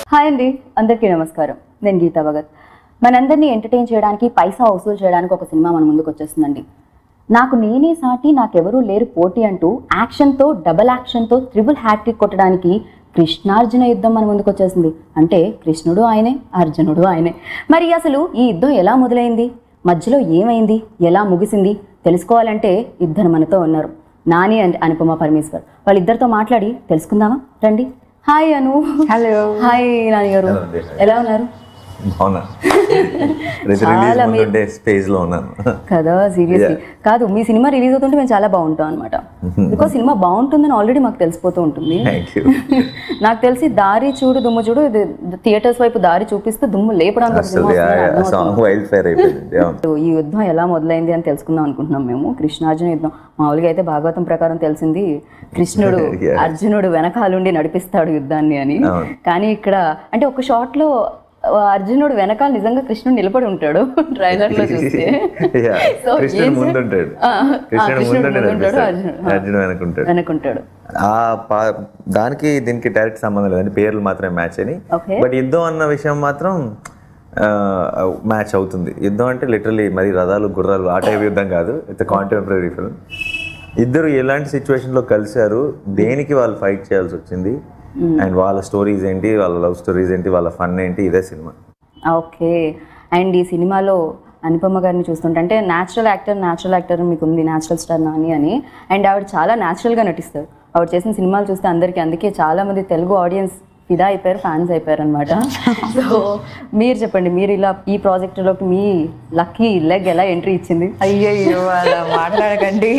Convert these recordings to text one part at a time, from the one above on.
Hi అండి అందరికీ నమస్కారం నేను గీతా భగత్ మనందరినీ ఎంటర్టైన్ చేయడానికి పైసా వసూలు చేయడానికి ఒక సినిమా మన ముందుకు వచ్చేస్తుందండి నాకు నేనే సాటి నాకెవరూ లేరు పోటీ అంటూ యాక్షన్తో డబల్ యాక్షన్తో త్రిబుల్ హ్యాట్రిక్ కొట్టడానికి కృష్ణార్జున యుద్ధం మన ముందుకు వచ్చేసింది అంటే కృష్ణుడు ఆయనే అర్జునుడు ఆయనే మరి అసలు ఈ యుద్ధం ఎలా మొదలైంది మధ్యలో ఏమైంది ఎలా ముగిసింది తెలుసుకోవాలంటే ఇద్దరు మనతో ఉన్నారు నాని అండ్ అనుపమ పరమేశ్వర్ వాళ్ళిద్దరితో మాట్లాడి తెలుసుకుందామా రండి hi Anu hello hi Nani garu Hello అండి. ఎలా ఉన్నారు అవునా రిలీజ్ చాలా మీ- ముందుండే స్పేస్ లో ఉన్నాను కదా సీరియస్లీ కాదు మీ సినిమా రిలీజ్ అవుతుంటే మేము చాలా బాగుంటాం అనమాట బికాస్ సినిమా బాగుంటుందని ఆల్రెడీ మాకు తెలిసిపోతూ ఉంటుంది థ్యాంక్ యూ నాకు తెలిసి దారి చూడు దుమ్ము చూడు ఇది థియేటర్స్ వైపు దారి చూపిస్తూ దుమ్ము లేపడానికి ఒక సినిమా అసలు వస్తుందని అర్థమవుతుంది. సాంగ్ వైల్డ్ ఫైర్ అయిపోయింది అవును. ఈ యుద్ధం ఎలా మొదలైంది అని తెలుసుకుందాం అనుకుంటున్నాం మేము కృష్ణార్జున యుద్ధం మామూలుగా అయితే భాగవతం ప్రకారం తెలిసింది కృష్ణుడు Yes. అర్జునుడు వెనకాలుండి నడిపిస్తాడు యుద్ధాన్ని అని అవును. కానీ ఇక్కడ అంటే ఒక షాట్ లో ఆ, అర్జునుడు వెనకాల నిజంగా కృష్ణుడు నిలబడి ఉంటాడు ట్రైలర్ లో చూస్తే Yeah. So, కృష్ణుడు ఏం ముందు సార్? ఉంటాడు ఆ, ఆ, కృష్ణుడు కృష్ణుడు ముందుంటే ముందు ఉంటాడు, నడిపిస్తాడు అర్జునుడు, ఆ. అర్జునుడు వెనకుంటాడు వెనకుంటాడు ఆ పా- దానికి దీనికి డైరెక్ట్ సంబంధం లేదండి పేర్లు మాత్రమే మ్యాచ్ అని Okay. బట్ యుద్ధం అన్న విషయం మాత్రం మ్యాచ్ అవుతుంది యుద్ధం అంటే లిటరలీ మరి రథాలు గుర్రాలు ఆ టైప్ యుద్ధం కాదు ఇట్స్ కాంటెంపరీ ఫిల్మ్ ఇద్దరు ఎలాంటి situation లో కలిశారు దేనికి వాళ్ళు ఫైట్ చేయాల్సి వచ్చింది అండ్ వాళ్ళ స్టోరీస్ ఏంటి వాళ్ళ లవ్ స్టోరీస్ ఏంటి వాళ్ళ ఫన్ ఏంటి ఇదే సినిమా ఓకే అండ్ ఈ సినిమాలో అనుపమ గారిని చూస్తుంటే అంటే న్యాచురల్ యాక్టర్ న్యాచురల్ యాక్టర్ మీకు ఉంది న్యాచురల్ స్టార్ నాని అని అండ్ ఆవిడ చాలా న్యాచురల్గా నటిస్తారు ఆవిడ చేసిన సినిమాలు చూస్తే అందరికీ అందుకే చాలా మంది తెలుగు ఆడియన్స్ ఫిదా అయిపోయారు ఫ్యాన్స్ అయిపోయారు అనమాట సో మీరు చెప్పండి మీరు ఇలా ఈ ప్రాజెక్టులోకి మీ లక్కీ లెగ్ ఎలా ఎంట్రీ ఇచ్చింది అయ్యయ్యో అలా మాట్లాడకండి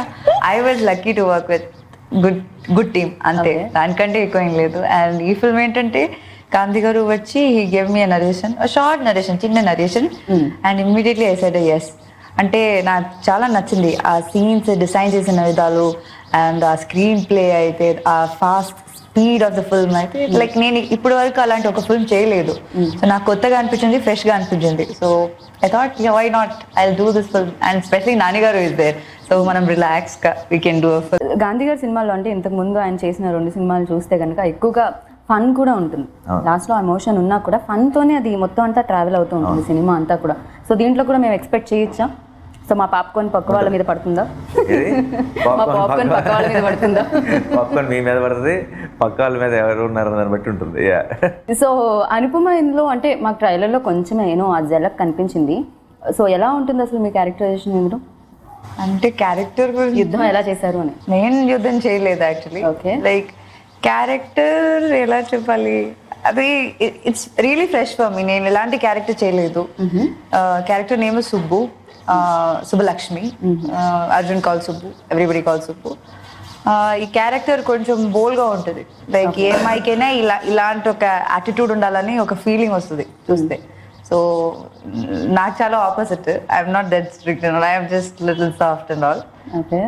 I was lucky to work with good good team అంతే Okay. దానికంటే ఎక్కువ ఏం లేదు అండ్ ఈ ఫిల్మ్ ఏంటంటే కాంతి గారు వచ్చి he gave me narration short narration చిన్న narration and immediately I said yes అంటే నాకు చాలా నచ్చింది ఆ సీన్స్ డిజైన్ చేసిన విధాలు అండ్ ఆ స్క్రీన్ ప్లే అయితే ఆ fast speed of the film అయితే లైక్ నేను ఇప్పటి వరకు అలాంటి ఒక ఫిల్మ్ చేయలేదు సో నాకు కొత్తగా అనిపించింది ఫ్రెష్ గా అనిపించింది so I thought why not I do this film and specially Nani garu is there so మనం రిలాక్స్ గా we can do film Gandhi గారి సినిమాలో అంటే ఇంతకు ముందు ఆయన చేసిన రెండు సినిమాలు చూస్తే కనుక ఎక్కువగా ఫన్ కూడా ఉంటుంది లాస్ట్ లో ఎమోషన్ ఉన్నా కూడా ఫన్ తోనే అది మొత్తం అంతా ట్రావెల్ అవుతూ ఉంటుంది సినిమా అంతా కూడా సో దీంట్లో కూడా మేము ఎక్స్పెక్ట్ చేయొచ్చా సో మా పాప్కార్న్ పక్క వాళ్ళ మీద పడుతుందా మా పాప్కార్న్ పక్క వాళ్ళ మీద పడుతుందా పాప్కార్న్ మీ మీద పడుతుంది పక్క వాళ్ళ మీద ఎవరు ఉన్నారో దాన్ని బట్టి ఉంటుంది యా సో అనుపమ ఇందులో అంటే మాకు ట్రైలర్లో కొంచెం ఏనో ఆ జలక్ కనిపించింది సో ఎలా ఉంటుంది అసలు మీ క్యారెక్టరైజేషన్ ఇందులో అంటే క్యారెక్టర్ గురించి యుద్ధం ఎలా చేశారు అని నేను యుద్ధం చేయలేదు యాక్చువల్లీ Okay. లైక్ క్యారెక్టర్ ఎలా చెప్పాలి అది it's really fresh for me నేను ఎలాంటి క్యారెక్టర్ చేయలేదు character name Subbu uh, Subbalakshmi Arjun call Subbu everybody call Subbu Uh, ఈ క్యారెక్టర్ కొంచెం బోల్గా ఉంటుంది లైక్ ఏ మైకైనా ఇలా ఇలాంటి ఒక యాటిట్యూడ్ ఉండాలని ఒక ఫీలింగ్ వస్తుంది చూస్తే సో నాకు చాలా opposite I'm not that strict I'm just little soft and all okay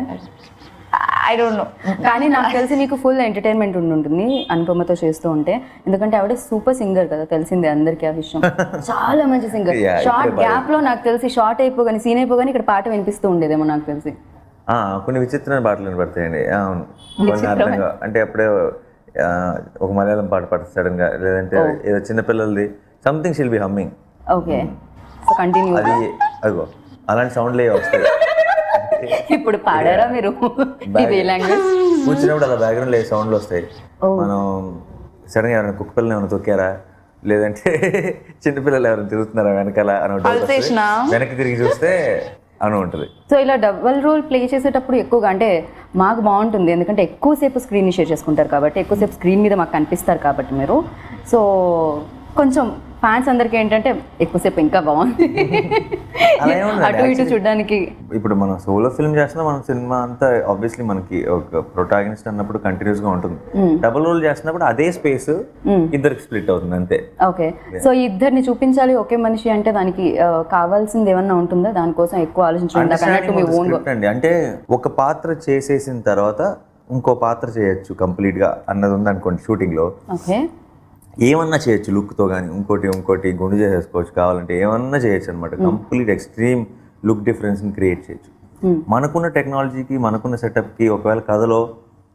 I don't know కానీ నాకు తెలిసి నీకు ఫుల్ ఎంటర్టైన్మెంట్ ఉంటుంది అనుపమతో చేస్తూ ఉంటే ఎందుకంటే ఆవిడ సూపర్ సింగర్ కదా తెలిసిందే అందరికీ ఆ విషయం చాలా మంచి సింగర్ Yeah, షార్ట్ ఇప్పుడే గ్యాప్ లో నాకు తెలిసి షార్ట్ అయిపోగానే సీన్ అయిపోగానే ఇక్కడ పాట వినిపిస్తూ ఉండేదేమో నాకు తెలిసి ఆ, కొన్ని విచిత్రమైన పాటలు వినపడతాయండి ఆ, అవును కొన్ని అర్థంగా అంటే అప్పుడే ఆ, ఒక మలయాళం పాట పాడుతుంది సడన్ గా లేదంటే ఏదో చిన్నపిల్లలది something she'll be humming okay so continue అది అదిగో అలాంటి సౌండ్లే వస్తాయి ఇప్పుడు పాడారా మీరు ఇది లాంగ్వేజ్ కూర్చున్నప్పుడు అలా బ్యాక్గ్రౌండ్ ఏ సౌండ్లు వస్తాయి మనం సడన్ గా ఎవరైనా కుక్క పిల్లని ఏమైనా తొక్కారా లేదంటే చిన్నపిల్లలు ఎవరైనా తిరుగుతున్నారా వెనకాల అని ఒకటి డౌట్ వస్తుంది. Pulsation ఆ? వెనక్కి తిరిగి చూస్తే అని ఉంటుంది సో ఇలా డబల్ రోల్ ప్లే చేసేటప్పుడు ఎక్కువగా అంటే మాకు బాగుంటుంది ఎందుకంటే ఎక్కువసేపు స్క్రీన్ షేర్ చేసుకుంటారు కాబట్టి ఎక్కువసేపు స్క్రీన్ మీద మాకు కనిపిస్తారు కాబట్టి మీరు సో కొంచెం ఫ్యాన్స్ అందరికీ ఏంటంటే ఎక్కువసేపు ఇంకా బాగుంది అలా ఏముండదు అటు ఇటు చూడడానికి ఇప్పుడు మనం సోలో ఫిల్మ్ చేస్తున్నా మనం సినిమా అంతా ఆబ్వియస్లీ మనకి ఒక ప్రొటాగనిస్ట్ అన్నప్పుడు కంటిన్యూస్ గా ఉంటుంది డబుల్ రోల్ చేస్తున్నప్పుడు అదే స్పేస్ ఇద్దరికి స్ప్లిట్ అవుతుంది అంతే ఓకే సో ఈ ఇద్దరిని చూపించాలి ఒకే మనిషి అంటే దానికి ఆ, కావాల్సింది ఏమన్నా ఉంటుందా దానికోసం ఎక్కువ ఆలోచించడం అన్నట్టు మీ ఓన్ Script అండి అంటే ఒక పాత్ర చేసేసిన తర్వాత ఇంకో పాత్ర చేయొచ్చు కంప్లీట్ గా అన్నది ఉంది అనుకోండి షూటింగ్ లో ఓకే ఏమన్నా చేయొచ్చు లుక్ తో కానీ ఇంకోటి ఇంకోటి గుండు చేసేసుకోవచ్చు కావాలంటే ఏమన్నా చేయొచ్చు అనమాట కంప్లీట్ ఎక్స్ట్రీమ్ లుక్ డిఫరెన్స్ ని క్రియేట్ చేయొచ్చు మనకున్న టెక్నాలజీకి మనకున్న సెటప్ కి ఒకవేళ కథలో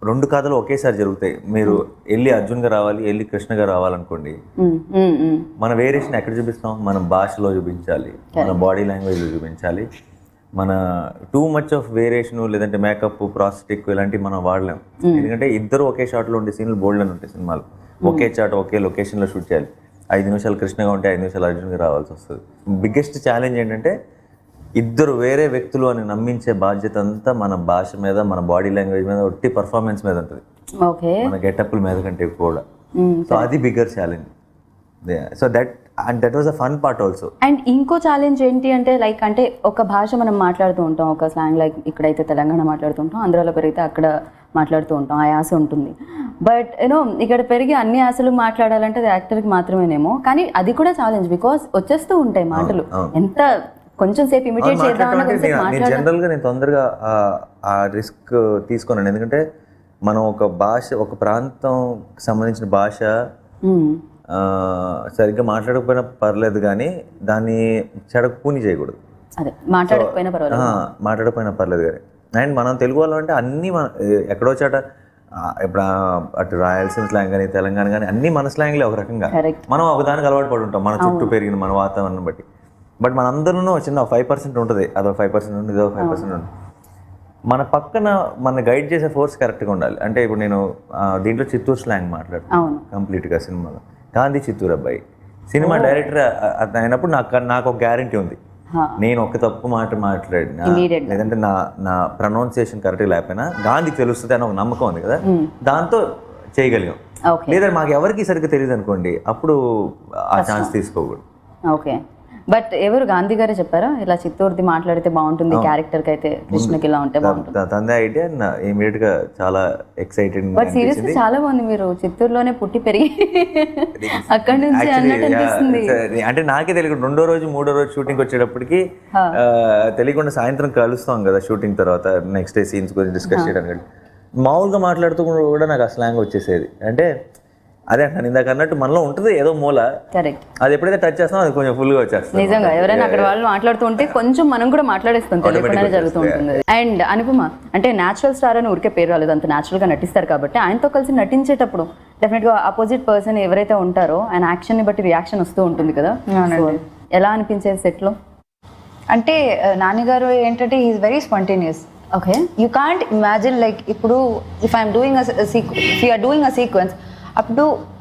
రెండు కథలు ఒకేసారి జరుగుతాయి మీరు వెళ్ళి అర్జున్గా రావాలి వెళ్ళి కృష్ణగా రావాలనుకోండి ఉమ్, ఉమ్, ఉమ్. మన వేరియేషన్ ఎక్కడ చూపిస్తాం మన భాషలో చూపించాలి మన బాడీ లాంగ్వేజ్లో చూపించాలి మన టూ మచ్ ఆఫ్ వేరియేషన్ లేదంటే మేకప్ ప్రాస్టిక్ ఇలాంటివి మనం వాడలేం ఎందుకంటే ఇద్దరు ఒకే షాట్లో ఉండే సీన్లు బోల్డ్ అని ఉంటాయి సినిమాలు ఒకే షాట్ ఒకే లొకేషన్లో షూట్ చేయాలి ఐదు నిమిషాలు కృష్ణగా ఉంటే ఐదు నిమిషాలు అర్జున్గా రావాల్సి వస్తుంది బిగ్గెస్ట్ ఛాలెంజ్ ఏంటంటే ఇద్దరు వేరే వ్యక్తులు అని నమ్మించే బాధ్యత అంతా మన భాష మీద మన బాడీ లాంగ్వేజ్ మీద ఒట్టి పర్ఫార్మెన్స్ మీద ఉంటుంది ఓకే మన గెటప్ల మీద కంటే కూడా ఉమ్. సో అది bigger challenge so that and that was a fun part also and ఇంకో ఛాలెంజ్ ఏంటి అంటే లైక్ అంటే ఒక భాష మనం మాట్లాడుతూ ఉంటాం ఒక స్లాంగ్ లైక్ ఇక్కడైతే తెలంగాణ మాట్లాడుతూ ఉంటాం ఆంధ్రాలో పెరిగితే అక్కడ మాట్లాడుతూ ఉంటాం ఆ యాస ఉంటుంది బట్ యూనో ఇక్కడ పెరిగి అన్ని యాసలు మాట్లాడాలంటే అది యాక్టర్కి మాత్రమేనేమో కానీ అది కూడా ఛాలెంజ్ బికాస్ వచ్చేస్తూ ఉంటాయి మాటలు ఎంత కొంచెం సేపు ఇమిటేట్ చేద్దామన్నా కొంచెం మాట్లాడాలి జనరల్ గా నేను తొందరగా ఆ- ఆ రిస్క్ తీసుకున్నాను ఎందుకంటే మనం ఒక భాష ఒక ప్రాంతం సంబంధించిన భాష ఆ, సరిగ్గా మాట్లాడకపోయినా పర్లేదు కానీ దాన్ని చెడకు పూని చేయకూడదు అదే మాట్లాడకపోయినా పర్వాలేదు ఆ, మాట్లాడకపోయినా పర్లేదు కానీ అండ్ మనం తెలుగు వాళ్ళు అంటే అన్నీ మన ఏ- ఎక్కడో చాట ఆ, ఇప్పుడు ఆ, అటు రాయలసీమ స్లాంగ్ కానీ తెలంగాణ కానీ అన్ని మన స్లాంగ్లే ఒక రకంగా Correct. మనం ఒకదానికి అలవాటు పడి ఉంటాం మన చుట్టూ పెరిగిన మన వాతావరణం బట్టి బట్ మనందరూ చిన్న ఫైవ్ పర్సెంట్ ఉంటుంది అదో ఫైవ్ పర్సెంట్ ఉంటుంది ఇదో ఫైవ్ పర్సెంట్ ఉంటుంది మన పక్కన మన గైడ్ చేసే ఫోర్స్ కరెక్ట్గా ఉండాలి అంటే ఇప్పుడు నేను ఆ, దీంట్లో చిత్తూరు స్లాంగ్ మాట్లాడుతాను అవును కంప్లీట్గా సినిమాలో గాంధీ చిత్తూరు అబ్బాయి సినిమా డైరెక్టర్ అయినప్పుడు నాకు నాకు ఒక గ్యారంటీ ఉంది హా. నేను ఒక తప్పు మాట మాట్లాడినా Immediately. లేదంటే నా నా ప్రొనౌన్సియేషన్ కరెక్ట్గా లేకపోయినా గాంధీకి తెలుస్తుంది అని ఒక నమ్మకం ఉంది కదా దాంతో చేయగలిగాం ఓకే లేదా మాకు ఎవరికి సరిగ్గా తెలియదు అనుకోండి అప్పుడు ఆ ఛాన్స్ తీసుకోకూడదు ఓకే బట్ ఎవరు గాంధీ గారే చెప్పారా ఇలా చిత్తూరుది మాట్లాడితే బాగుంటుంది క్యారెక్టర్కి అయితే కృష్ణకి ఇలా ఉంటే బాగుంటుంది త- తందే ఐడియా ఇమీడియట్ గా చాలా ఎక్సైటెడ్ బట్ సీరియస్లీ చాలా బాగుంది మీరు చిత్తూరులోనే పుట్టి పెరిగి అక్కడి నుంచి అన్నట్టు అనిపిస్తుంది అంటే నాకే తెలియదు రెండో రోజు మూడో రోజు షూటింగ్ వచ్చేటప్పటికి ఆ, తెలియకుండా సాయంత్రం కలుస్తాం కదా షూటింగ్ తర్వాత నెక్స్ట్ డే సీన్స్ గురించి డిస్కస్ చేయడానికి మామూలుగా మాట్లాడుతూ కూడా నాకు ఆ స్లాంగ్ వచ్చేసేది అంటే అదే అంటాను ఇందాక అన్నట్టు మనలో ఉంటుంది ఏదో మూల కరెక్ట్ అది ఎప్పుడైతే టచ్ చేస్తామో అది కొంచెం ఫుల్గా వచ్చేస్తుంది నిజంగా ఎవరైనా అక్కడ వాళ్ళు మాట్లాడుతూ ఉంటే కొంచెం మనం కూడా మాట్లాడేస్తాం తెలియకుండానే జరుగుతూ ఉంటుంది అండ్ అనుపమ అంటే నేచురల్ స్టార్ అని ఊరికే పేరు రాలేదు అంత natural గా నటిస్తారు కాబట్టి ఆయనతో కలిసి నటించేటప్పుడు డెఫినెట్ గా ఆపోజిట్ పర్సన్ ఎవరైతే ఉంటారో ఆయన యాక్షన్ ని బట్టి రియాక్షన్ వస్తూ ఉంటుంది కదా So, ఎలా అనిపించేది సెట్ లో అంటే ఆ, నాన్నగారు ఏంటంటే is very spontaneous okay you can't imagine like ఇప్పుడు if I'm doing if you're doing a sequence అప్పుడు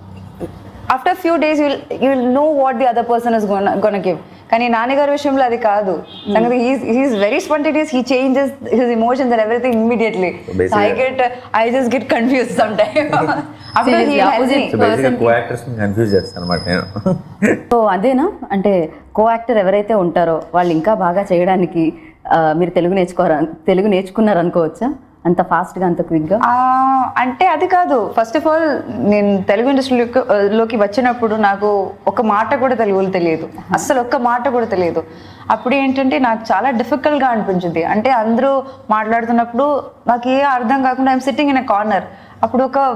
after few days you'll you'll know what the other person is gonna give కానీ నాన్నగారి విషయంలో అది కాదు సంగతి he's very spontaneous he changes his emotions and everything immediately basically- I get I just get confuse some time అప్పుడు Seriously, he opposite. So బేసిక్గా co actors confuse చేస్తాను అనమాట నేను సో అదేనా అంటే కో యాక్టర్ ఎవరైతే ఉంటారో వాళ్ళు ఇంకా బాగా చేయడానికి ఆ, మీరు తెలుగు నేర్చుకోరా తెలుగు నేర్చుకున్నారు అనుకోవచ్చా అంత fast గా అంత quick గా ఆ, అంటే అది కాదు ఫస్ట్ ఆఫ్ ఆల్ నేను తెలుగు ఇండస్ట్రీలోకి లోకి వచ్చినప్పుడు నాకు ఒక మాట కూడా తెలుగులో తెలియదు అస్సలు ఒక్క మాట కూడా తెలియదు అప్పుడు ఏంటంటే నాకు చాలా డిఫికల్ట్గా అనిపించింది అంటే అందరూ మాట్లాడుతున్నప్పుడు నాకు ఏ అర్థం కాకుండా I'm sitting in a corner అప్పుడు ఒక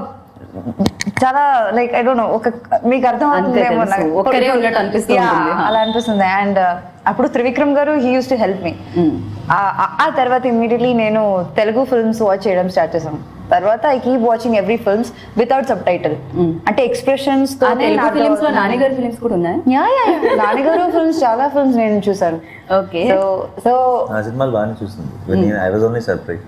చాలా లైక్ ఐ డోంట్ నో ఒక మీకు అర్థం అవుతుందేమో తెలుసు. నాకు. ఒక్కరే ఉన్నట్టు అనిపిస్తూ Yeah, ఉంటుంది. అలా అనిపిస్తుంది అండ్ అప్పుడు Trivikram garu he used to help me ఆ తర్వాత ఇమ్మీడియట్లీ నేను తెలుగు ఫిల్మ్స్ వాచ్ చేయడం స్టార్ట్ చేశాను తర్వాత I keep watching every films without subtitle అంటే ఎక్స్ప్రెషన్స్ ఆ తెలుగు ఫిలిమ్స్ లో నాన్నగారి ఫిలిమ్స్ కూడా ఉన్నాయా యా యా నాన్నగారు ఫిల్మ్స్ చాలా ఫిల్మ్స్ నేను చూసాను ఓకే సో సో ఆ సినిమాలు బాగానే చూస్తుంది I was only surprise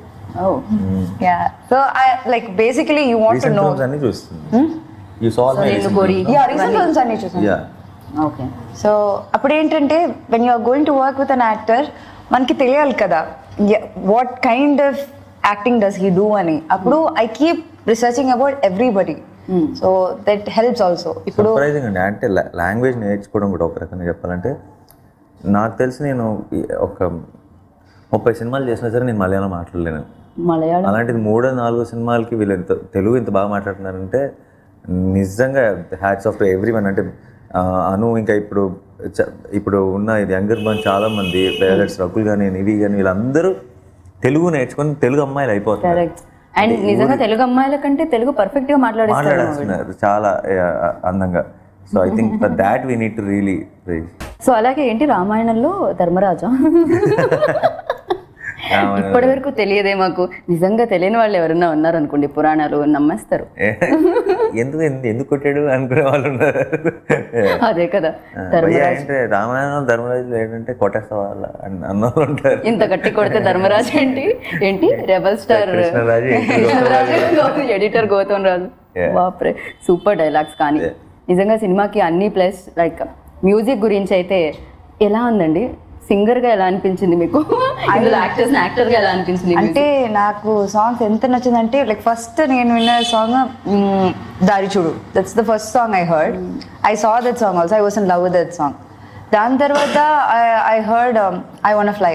yeah so I like basically you want to recent no films అన్ని చూస్తుంది యూ సాల్ మై నిన్ను కోరి యా రీసెంట్ ఫిల్మ్స్ అన్ని చూసాను యా ఓకే సో అప్పుడు ఏంటంటే when you're going to work with an actor మనకి తెలియాలి కదా what kind of acting does he do అని అప్పుడు I keep researching about everybody so that helps also ఇప్పుడు సర్ప్రైజింగ్ అండి అంటే లాంగ్వేజ్ నేర్చుకోవడం కూడా ఒక రకంగా చెప్పాలంటే నాకు తెలిసి నేను ఈ ఒక ముప్పై సినిమాలు చేసినా సరే నేను మలయాళం మాట్లాడలేను మలయాళం అలాంటిది మూడో నాలుగో సినిమాలకి వీళ్ళు ఎంత తెలుగు ఇంత బాగా మాట్లాడుతున్నారంటే నిజంగా hats off to everyone అంటే ఆ, అను ఇంకా ఇప్పుడు చ- ఇప్పుడు ఉన్న ఇది యంగర్ బన్ చాలా మంది పేరెంట్స్ రకుల్ కానీ నివి కానీ వీళ్ళందరూ తెలుగు నేర్చుకొని తెలుగు అమ్మాయిలు అయిపోతున్నారు కరెక్ట్ అండ్ నిజంగా తెలుగు అమ్మాయిల కంటే తెలుగు పర్ఫెక్ట్ గా మాట్లాడేస్తారు మాట్లాడేస్తున్నారు చాలా ఆ, అందంగా so I think for that we need to really praise so అలాగే ఏంటి రామాయణంలో ధర్మరాజా ఇప్పటి వరకు తెలియదే మాకు నిజంగా తెలియని వాళ్ళు ఎవరైనా ఉన్నారు అనుకోండి పురాణాలు నమ్మేస్తారు ఎందుకు ఎందు- ఎందుకు కొట్టాడు అనుకునే వాళ్ళు ఉన్నారు అదే కదా భయ్యా అంటే రామాయణం ధర్మరాజులు ఏంటంటే కొట్టేస్తావా అలా అన్న అన్న వాళ్ళు ఉంటారు ఇంత గట్టి కొడితే ధర్మరాజు ఏంటి ఏంటి రెబల్ స్టార్ కృష్ణరాజు ఏంటి? Krishnaraju editor Gautham Raju Yeah. బాప్రే సూపర్ డైలాగ్స్ కానీ నిజంగా సినిమాకి అన్ని ప్లస్ లైక్ మ్యూజిక్ గురించి అయితే ఎలా ఉందండి సింగర్ గా ఎలా అనిపించింది మీకు ఇందులో యాక్టర్స్ యాక్టర్ గా ఎలా అనిపించింది అంటే నాకు సాంగ్స్ ఎంత నచ్చిందంటే లైక్ ఫస్ట్ నేను విన్న song Daari Choodu that's the first song I heard I saw that song also I was in love that song దాని తర్వాత I heard I wanna fly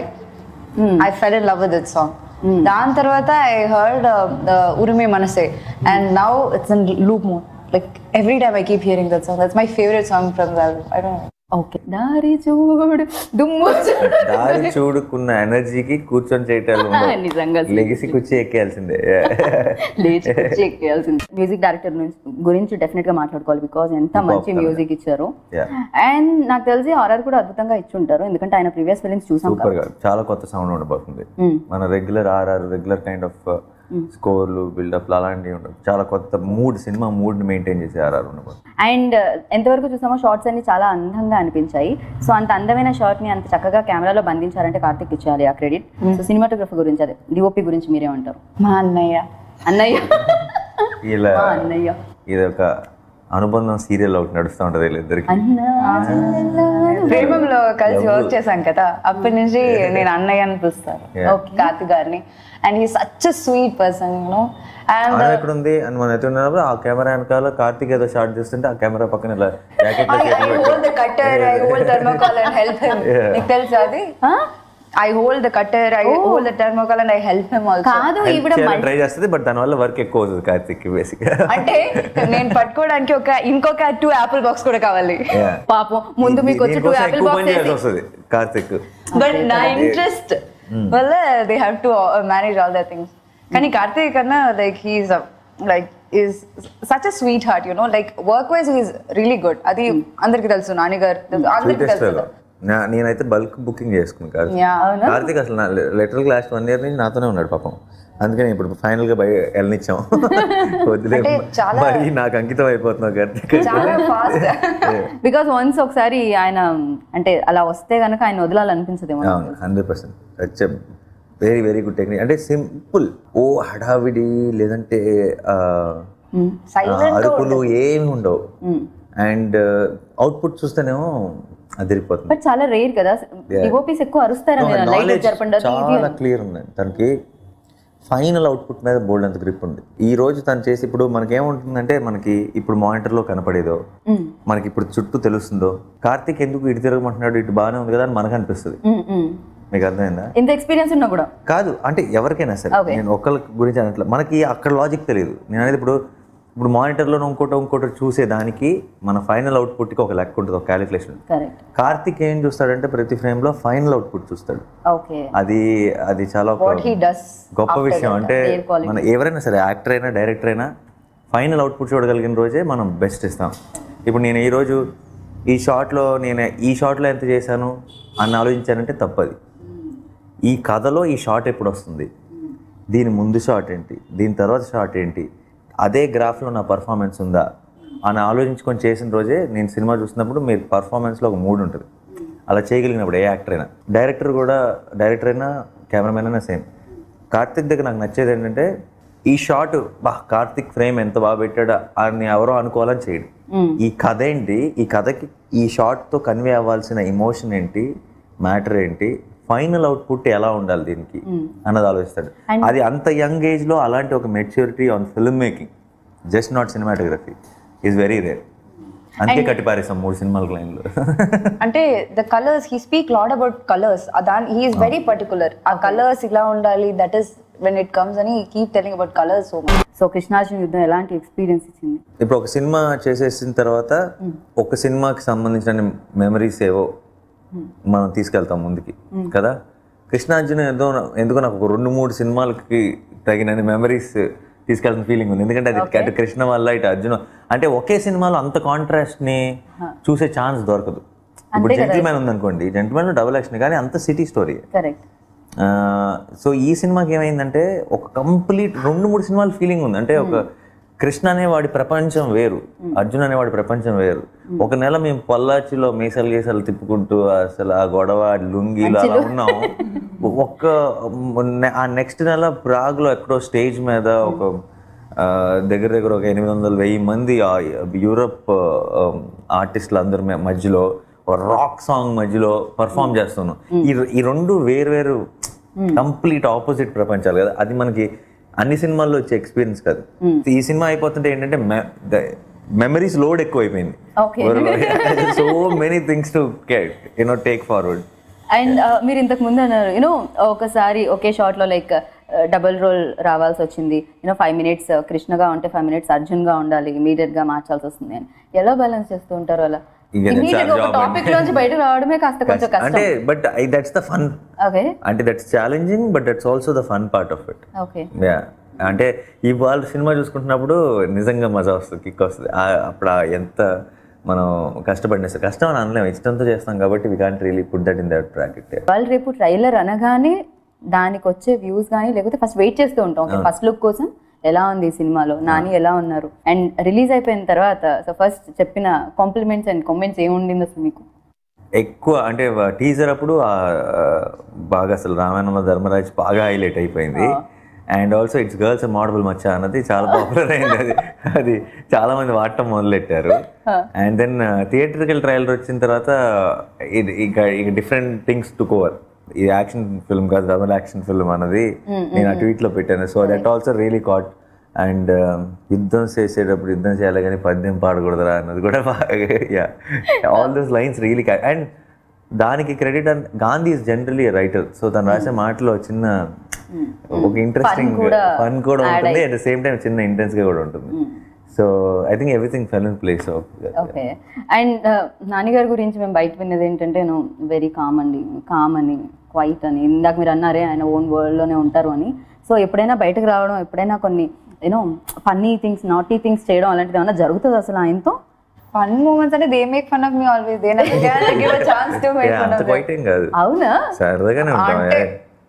I fell in love with that song దాని తర్వాత I heard Urime Manase and now it's in loop mode like every time I keep hearing that song that's my favourite song from that I don't okay Daari Choodu దుమ్ము చూడు. దారి చూడుకున్న ఎనర్జీకి కూర్చొని చేయటాలు నిజంగా లెగసి కూర్చి ఎక్కేయాల్సిందే లేచి వచ్చి ఎక్కేయాల్సింది మ్యూజిక్ డైరెక్టర్ నుంచి గురించి డెఫినెట్ గా మాట్లాడుకోవాలి బికాజ్ ఎంత మంచి మ్యూజిక్ ఇచ్చారు Yeah. అండ్ నాకు తెలిసి హారర్ కూడా అద్భుతంగా ఇచ్చి ఉంటారు ఎందుకంటే ఆయన ప్రీవియస్ ఫిలిమ్స్ చూసాం సూపర్ గా చాలా కొత్త సౌండ్ ఉండబోతుంది మన regular RR regular kind of స్కోర్లు బిల్డప్ అలాంటివి ఉండవు చాలా కొత్త మూడ్ సినిమా మూడ్ మెయింటైన్ చేసే ఆర్ఆర్ ఉండబోతుంది అండ్ ఎంతవరకు చూసామో షార్ట్స్ అన్ని చాలా అందంగా అనిపించాయి సో అంత అందమైన షార్ట్ ని అంత చక్కగా కెమెరాలో బంధించారంటే కార్తిక్ ఇచ్చేయాలి ఆ క్రెడిట్ సో సినిమాటోగ్రఫీ గురించి అదే డిఓపి గురించి మీరేమంటారు మా అన్నయ్య అన్నయ్య ఇలా మా అన్నయ్య ఇది ఒక అనుబంధం సీరియల్ ఒకటి నడుస్తూ ఉంటది వీళ్ళిద్దరికి అన్న ప్రేమంలో కలిసి వర్క్ చేశాం కదా అప్పటి నుంచి నేను అన్నయ్య అని పిలుస్తాను Yeah. కార్తిక్ గారిని and he such sweet person you know and ఆమె ఎక్కడ ఉంది అని మనం అయితే ఉన్నప్పుడు ఆ కెమెరా వెనకాల కార్తీక్ ఏదో షార్ట్ చేస్తుంటే ఆ కెమెరా పక్కన ఇలా jacket I I hold the cutter I hold thermocol and help him Yeah. నీకు తెలుసా అది I hold the cutter I hold the thermocol and I help him also కాదు ఈవిడ ట్రై చేస్తుంది బట్ దానివల్ల వర్క్ ఎక్కువ అవుతుంది కార్తీక్ బేసిక్ అంటే నేను పట్టుకోవడానికి ఒక ఇంకొక టూ యాపిల్ బాక్స్ కూడా కావాలి పాపం ముందు మీకు వచ్చి టూ యాపిల్ బాక్స్ వస్తుంది కార్తీక్ బట్ నా ఇంట్రెస్ట్ వల్ల they have to manage all the things కానీ కార్తీక్ అన్న like he's like is such a sweet heart you know like work wise he's really good అది అందరికి తెలుసు నాని గారు అందరికి స్వీటెస్ట్ తెలుసు నేనైతే బల్క్ బుకింగ్ చేసుకున్నాను కార్తీక్ Yeah. కార్తీక్ అసలు లిటరల్ లాస్ట్ వన్ ఇయర్ నుంచి నాతోనే ఉన్నాడు పాపం అందుకని ఇప్పుడు ఫైనల్ గా బయ వెళ్ళనిచ్చాం వదిలే అంటే చాలా- మరి నాకు అంకితం అయిపోతున్నావు కార్తీక్ చాలా ఫాస్ట్ బికాస్ వన్స్ ఒకసారి ఆయన అంటే అలా వస్తే గనక ఆయన వదలాలనిపించదేమో అవును hundred percent such very very good technique అంటే సింపుల్ ఓ హడావిడి లేదంటే ఆ, ఆ, అరుపులు ఏమి ఉండవు అండ్ అవుట్పుట్ చూస్తేనేమో అదిరిపోతుంది బట్ చాలా రేర్ కదా డిఓపీస్ ఎక్కువ అరుస్తారని లైట్ నాలెడ్జ్ జరపండి అది ఇది చాలా క్లియర్ ఉంది తనకి ఫైనల్ అవుట్పుట్ మీద బోల్డ్ అంత గ్రిప్ ఉంది ఈ రోజు తను చేసి ఇప్పుడు మనకేముంటుందంటే మనకి ఇప్పుడు మానిటర్లో కనపడేదో మనకి ఇప్పుడు చుట్టూ తెలుస్తుందో కార్తీక్ ఎందుకు ఇటు తిరగమంటున్నాడు ఇటు బాగానే ఉంది కదా అని మనకు అనిపిస్తుంది మ్మ్, మ్మ్. మీకు అర్థమైందా ఇంత ఎక్స్పీరియన్స్ ఉన్నా కూడా కాదు అంటే ఎవరికైనా సరే నేను ఒక్కళ్ళ గురించి అనట్లే మనకి అక్కడ లాజిక్ తెలియదు నేను అనేది ఇప్పుడు ఇప్పుడు మానిటర్లో ఇంకోటి ఇంకోటి చూసేదానికి మన ఫైనల్ అవుట్పుట్కి ఒక లెక్క ఉంటుంది ఒక క్యాలిక్యులేషన్ కరెక్ట్ కార్తిక్ ఏం చూస్తాడంటే ప్రతి ఫ్రేమ్లో ఫైనల్ అవుట్పుట్ చూస్తాడు ఓకే అది అది చాలా ఒక వాట్ హీ డస్ గొప్ప విషయం అంటే Rare quality. మన ఎవరైనా సరే యాక్టర్ అయినా డైరెక్టర్ అయినా ఫైనల్ అవుట్పుట్ చూడగలిగిన రోజే మనం బెస్ట్ ఇస్తాం ఇప్పుడు నేను ఈ రోజు ఈ షాట్లో నేను ఈ షాట్లో ఎంత చేశాను అని ఆలోచించానంటే తప్పది ఈ కథలో ఈ షాట్ ఎప్పుడు వస్తుంది దీని ముందు షాట్ ఏంటి దీని తర్వాత షాట్ ఏంటి అదే గ్రాఫ్లో నా పర్ఫార్మెన్స్ ఉందా అని ఆలోచించుకొని చేసిన రోజే నేను సినిమా చూసినప్పుడు మీరు పర్ఫార్మెన్స్లో ఒక మూడ్ ఉంటుంది అలా చేయగలిగినప్పుడు ఏ యాక్టర్ అయినా డైరెక్టర్ కూడా డైరెక్టర్ అయినా కెమెరామెన్ అయినా సేమ్ కార్తిక్ దగ్గర నాకు నచ్చేది ఏంటంటే ఈ షాట్ బా కార్తిక్ ఫ్రేమ్ ఎంత బాగా పెట్టాడా అని ఎవరో అనుకోవాలని చేయడు ఈ కథ ఏంటి ఈ కథకి ఈ షాట్తో కన్వే అవ్వాల్సిన ఇమోషన్ ఏంటి మ్యాటర్ ఏంటి ఫైనల్ అవుట్పుట్ ఎలా ఉండాలి దీనికి అన్నది ఆలోచిస్తాడు అది అంత యంగ్ ఏజ్ లో అలాంటి ఒక maturity on film making just not cinematography is very rare అందుకే కట్టిపారేసాం మూడు సినిమాల లైన్లో అంటే the colours he speak loud about colours దాని హీఈస్ వెరీ పర్టికులర్ ఆ కలర్స్ ఇలా ఉండాలి that is when it comes అని keep telling about colours so much so Krishnarjuna Yuddham ఎలాంటి ఎక్స్పీరియన్స్ ఇచ్చింది ఇప్పుడు ఒక సినిమా చేసేసిన తర్వాత ఒక సినిమాకి సంబంధించిన మెమరీస్ ఏవో మనం తీసుకెళ్తాం ముందుకి కదా కృష్ణార్జున ఏదో ఎందుకో నాకు ఒక రెండు మూడు సినిమాలకి తగినన్ని మెమరీస్ తీసుకెళ్తున్న ఫీలింగ్ ఉంది ఎందుకంటే అది అటు కృష్ణ వల్ల ఇటు అర్జున అంటే ఒకే సినిమాలో అంత కాంట్రాస్ట్ ని చూసే ఛాన్స్ దొరకదు ఇప్పుడు జెంటిల్మెన్ ఉందనుకోండి జెంటిల్మెన్ డబుల్ యాక్షన్ కానీ అంత సిటీ స్టోరీ కరెక్ట్ సో ఈ సినిమాకి ఏమైందంటే ఒక కంప్లీట్ రెండు మూడు సినిమాల ఫీలింగ్ ఉంది అంటే ఒక కృష్ణ అనేవాడి ప్రపంచం వేరు అర్జున్ అనేవాడి ప్రపంచం వేరు ఒక నెల మేము పొల్లాచిలో మీసాలు గీసాలు తిప్పుకుంటూ అసలు ఆ గొడవ ఆ లుంగీలు అలా ఉన్నాం ఒక్క మొన్న- ఆ నెక్స్ట్ నెల ప్రాగ్లో ఎక్కడో స్టేజ్ మీద ఒక ఆ, దగ్గర దగ్గర ఒక ఎనిమిది వందల వెయ్యి మంది ఆ యూరప్ ఆర్టిస్టులు అందరి మ- మధ్యలో రాక్ సాంగ్ మధ్యలో పర్ఫామ్ చేస్తున్నాం ఈ ఈ రెండు వేరు వేరు కంప్లీట్ ఆపోజిట్ ప్రపంచాలు కదా అది మనకి అన్ని సినిమాల్లో వచ్చే ఎక్స్పీరియన్స్ కాదు ఈ సినిమా అయిపోతుంటే ఏంటంటే మెమరీస్ లోడ్ ఎక్కువ అయిపోయింది Okay. So many things to you know take forward and మీరు ఇంతకు ముందు అన్నారు యూనో ఒకసారి ఒకే షాట్ లో లైక్ డబుల్ రోల్ రావాల్సి వచ్చింది యూనో ఫైవ్ మినిట్స్ కృష్ణగా ఉంటే ఫైవ్ మినిట్స్ అర్జున్ గా ఉండాలి ఇమీడియట్ గా మార్చాల్సి వస్తుంది అని ఎలా బ్యాలెన్స్ చేస్తూ ఉంటారు అలా ఇక that's ఇమీడియట్ our ఒక job టాపిక్ లోంచి బయటకు రావడమే కాస్త కొంచెం అంటే కష్టం but that's the fun okay అంటే that's challenging but that's also the fun part of it okay yeah అంటే ఇవాళ సినిమా చూసుకుంటున్నప్పుడు నిజంగా మజా వస్తుంది కిక్ వస్తుంది ఆ- అప్పుడు ఆ ఎంత మనం కష్టపడిన సార్ కష్టం అని అనలేము ఇష్టంతో చేస్తాం కాబట్టి we can't really put that in that bracket వాళ్ళు రేపు ట్రైలర్ అనగానే దానికి వచ్చే వ్యూస్ కానీ లేకపోతే ఫస్ట్ వెయిట్ చేస్తూ ఉంటాం ఓకే ఫస్ట్ లుక్ కోసం ఎలా ఉంది ఈ సినిమాలో నాని ఎలా ఉన్నారు అండ్ రిలీజ్ అయిపోయిన తర్వాత సో ఫస్ట్ చెప్పిన కాంప్లిమెంట్స్ అండ్ కామెంట్స్ ఏముండింది అసలు మీకు ఎక్కువ అంటే టీజర్ అప్పుడు ఆ, ఆ, బాగా అసలు రామాయణంలో ధర్మరాజ్ బాగా హైలైట్ అయిపోయింది అండ్ ఆల్సో ఇట్స్ గర్ల్స్ మోడబుల్ మచ్చ అన్నది చాలా పాపులర్ అయింది అది అది చాలా మంది వాడటం మొదలెట్టారు అండ్ దెన్ థియేటర్కల్ ట్రయల్ వచ్చిన తర్వాత ఇది ఇక ఇక డిఫరెంట్ థింగ్స్ టు కోవర్ ఇది యాక్షన్ ఫిల్మ్ కాదు డబుల్ యాక్షన్ ఫిల్మ్ అన్నది నేను ఆ tweet లో పెట్టాను so that also really caught and యుద్ధం చేసేటప్పుడు యుద్ధం చేయాలి కానీ పద్యం పాడకూడదురా అన్నది కూడా yeah all those lines really and దానికి credit Gandhi is generally writer so తను రాసే మాటలో చిన్న ఒక ఇంట్రెస్టింగ్ కూడా ఫన్ కూడా ఉంటుంది అట్ ద సేమ్ టైం చిన్న ఇంటెన్స్ గా కూడా ఉంటుంది so I think everything fell in place of okay and నాన్నగారి గురించి మేము బయట విన్నది ఏంటంటే నేను వెరీ కామ్ అండి కామ్ అని క్వైట్ అని ఇందాక మీరు అన్నారే ఆయన ఓన్ వరల్డ్లోనే ఉంటారు అని సో ఎప్పుడైనా బయటకు రావడం ఎప్పుడైనా కొన్ని you know funny things naughty things చేయడం అలాంటిది ఏమైనా జరుగుతుంది అసలు ఆయనతో ఫన్ మూమెంట్స్ అంటే they make fun of me always they give a chance to make fun అంత ఆఫ్ బయట ఏం కాదు అవునా సరదాగానే ఉంటాం అంటే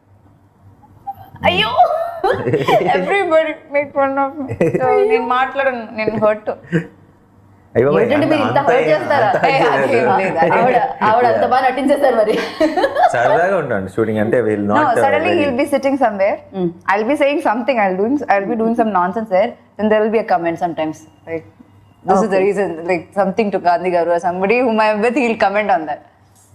అయ్యో everybody make fun of me నేను మాట్లాడను నేను హర్ట్ అయ్యో బాబోయ్, ఏంటంటే మీరు ఇంత అంత- హర్ట్ చేస్తారా అంత ఏ, అదేం లేదు. ఆవిడ ఆవిడ అంత బాగా నటించేస్తారు మరి సరదాగా ఉంటాను షూటింగ్ అంటే will No, not suddenly he'll be sitting somewhere. I'll be saying something. I'll doing. I'll be doing some nonsense there. Then there will be a comment sometimes. Like this is the reason. Like something to Gandhi Garu or somebody whom I'm with. He'll comment on that.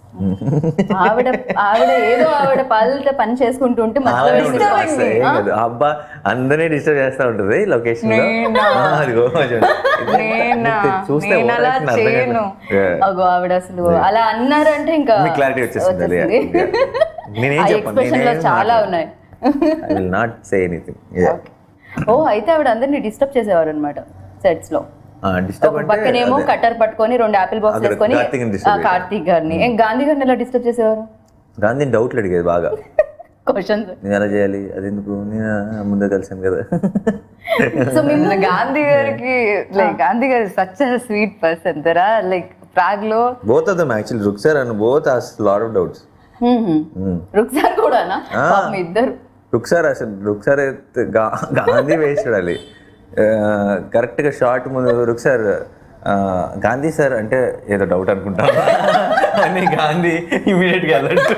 ఆవిడ ఆవిడ ఏదో ఆవిడ పాలతో పని చేసుకుంటూ ఉంటే మధ్యలో వెళ్ళి మీరు వస్తుంది. అబ్బా అందరినీ డిస్టర్బ్ చేస్తా ఉంటుంది లొకేషన్ లో నేనా? ఆ, అదిగో చూడండి. నేనా? చూస్తే నేను అలా overreaction అర్థం కాదు. చేయను. Yeah. అగో ఆవిడ అసలు అలా అన్నారంటే ఇంకా మీకు క్లారిటీ వచ్చేసింది అది. వచ్చేసింది. నేనేం ఆ చెప్పను, ఎక్స్ప్రెషన్ లో నేనేం చాలా మాట్లాడను. ఉన్నాయి I will not say anything oh అయితే ఆవిడ అందరిని డిస్టర్బ్ చేసేవారు అనమాట సెట్స్ లో డిస్టర్బ్ ఒక పక్కనేమో కట్టర్ పట్టుకొని రెండు ఆపిల్ బాక్స్ అక్కడ వేసుకొని కార్తీక్ని disturb ఆ, కార్తీక్ గారిని ఏం గాంధీ గారిని ఎలా డిస్టర్బ్ చేసేవారు గాంధీ డౌట్లు అడిగేది బాగా క్వశ్చన్స్ నేను ఎలా చేయాలి అది ఎందుకు నేను ముందే కలిసాను కదా సో మిమ్మల్ని Gandhi గారికి like Gandhi గారు is such a sweet person. There are like Prague లో both of them actually Rukhsar and both ఆస్ లాట్ ఆఫ్ డౌట్స్ రుక్సార్ కూడానా ఆ. పాపం ఇద్దరు రుక్సార్ అసలు రుక్సార్ అయితే గా- గాంధీ వేసి చూడాలి కరెక్ట్గా షార్ట్ ముందు రుక్సార్ ఆ, గాంధీ సార్ అంటే ఏదో డౌట్ అనుకుంటా అని గాంధీ ఇమీడియట్గా వెళ్ళట్టు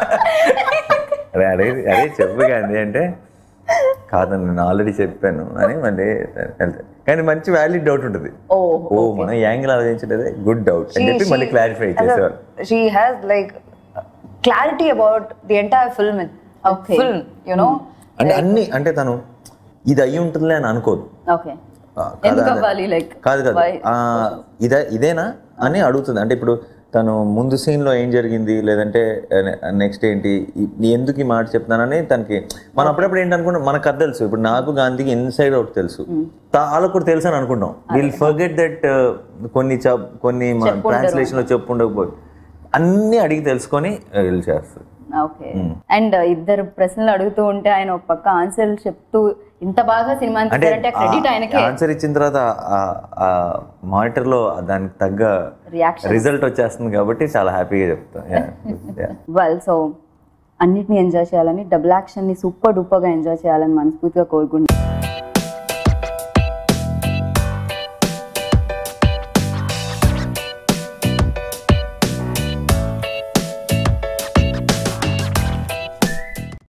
అరే అరే అరే చెప్పు గాంధీ అంటే కాదని నేను ఆల్రెడీ చెప్పాను అని మళ్ళీ వెళ్తాను కానీ మంచి వ్యాలిడ్ డౌట్ ఉంటుంది ఓ ఓ మనం యాంగిల్ ఆలోచించలేదే గుడ్ డౌట్ అని చెప్పి మళ్ళీ క్లారిఫై as a- చేసేవారు she has like clarity about the entire film. Okay. Film, you know. అంటే అన్ని అంటే తను ఇది అయ్యి ఉంటుందిలే అని అనుకోదు ఓకే ఆ, కాదా ఎందుకు అని- అవ్వాలి లైక్ కాదు కాదు ఆ, ఇదే ఇదేనా అని అడుగుతుంది అంటే ఇప్పుడు తను ముందు scene లో ఏం జరిగింది లేదంటే నెక్స్ట్ ఏంటి ఈ- నీ ఎందుకు ఈ మాట చెప్తున్నానని తనకి మనం అప్పుడప్పుడు ఏంటి అనుకుంటాం మనకు అది తెలుసు ఇప్పుడు నాకు గాంధీకి ఇన్సైడ్ అవుట్ తెలుసు తా- వాళ్ళకు కూడా తెలుసు అని అనుకుంటాం విల్ ఫర్గెట్ దట్ కొన్ని చెప్- కొన్ని ట్రాన్స్లేషన్ లో చెప్పు ఉండకపోయి అన్ని అడిగి తెలుసుకొని వీళ్ళు చేస్తారు ఓకే అండ్ ఇద్దరు ప్రశ్నలు అడుగుతూ ఉంటే ఆయన ఒక పక్క ఆన్సర్లు చెప్తూ ఇంత బాగా సినిమా అంటే తీశారంటే క్రెడిట్ ఆయనకే ఆన్సర్ ఇచ్చిన తర్వాత మానిటర్ లో దానికి తగ్గ రియాక్షన్ రిజల్ట్ వచ్చేస్తుంది కాబట్టి చాలా హ్యాపీగా చెప్తాను Yeah. Yeah. వెల్ సో అన్నిటిని ఎంజాయ్ చేయాలని డబుల్ యాక్షన్ని సూపర్ డూపర్గా ఎంజాయ్ చేయాలని మనస్ఫూర్తిగా కోరుకుంటున్నాను